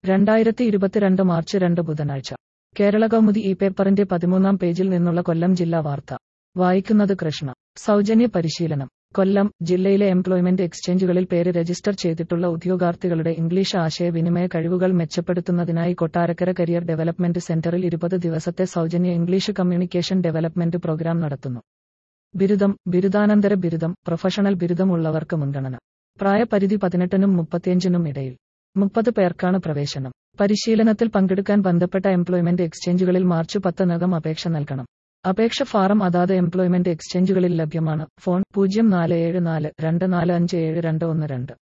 രണ്ടായിരത്തി ഇരുപത്തിരണ്ട് മാർച്ച് രണ്ട് ബുധനാഴ്ച കേരള കൗമുദി ഈ പേപ്പറിന്റെ പതിമൂന്നാം പേജിൽ നിന്നുള്ള കൊല്ലം ജില്ലാ വാർത്ത വായിക്കുന്നത് കൃഷ്ണ സൗജന്യ പരിശീലനം കൊല്ലം ജില്ലയിലെ എംപ്ലോയ്മെന്റ് എക്സ്ചേഞ്ചുകളിൽ പേര് രജിസ്റ്റർ ചെയ്തിട്ടുള്ള ഉദ്യോഗാർത്ഥികളുടെ ഇംഗ്ലീഷ് ആശയവിനിമയ കഴിവുകൾ മെച്ചപ്പെടുത്തുന്നതിനായി കൊട്ടാരക്കര കരിയർ ഡെവലപ്മെന്റ് സെന്ററിൽ ഇരുപത് ദിവസത്തെ സൗജന്യ ഇംഗ്ലീഷ് കമ്മ്യൂണിക്കേഷൻ ഡെവലപ്മെന്റ് പ്രോഗ്രാം നടത്തുന്നു ബിരുദം ബിരുദാനന്തര ബിരുദം പ്രൊഫഷണൽ ബിരുദം ഉള്ളവർക്ക് മുൻഗണന പ്രായപരിധി പതിനെട്ടിനും മുപ്പത്തിയഞ്ചിനും ഇടയിൽ മുപ്പത് പേർക്കാണ് പ്രവേശനം പരിശീലനത്തിൽ പങ്കെടുക്കാൻ ബന്ധപ്പെട്ട എംപ്ലോയ്മെന്റ് എക്സ്ചേഞ്ചുകളിൽ മാർച്ച് പത്തിനകം അപേക്ഷ നൽകണം അപേക്ഷ ഫാറം അതാത് എംപ്ലോയ്മെന്റ് എക്സ്ചേഞ്ചുകളിൽ ലഭ്യമാണ് ഫോൺ പൂജ്യം നാല് ഏഴ് നാല് രണ്ട് നാല് അഞ്ച് ഏഴ് രണ്ട് ഒന്ന് രണ്ട്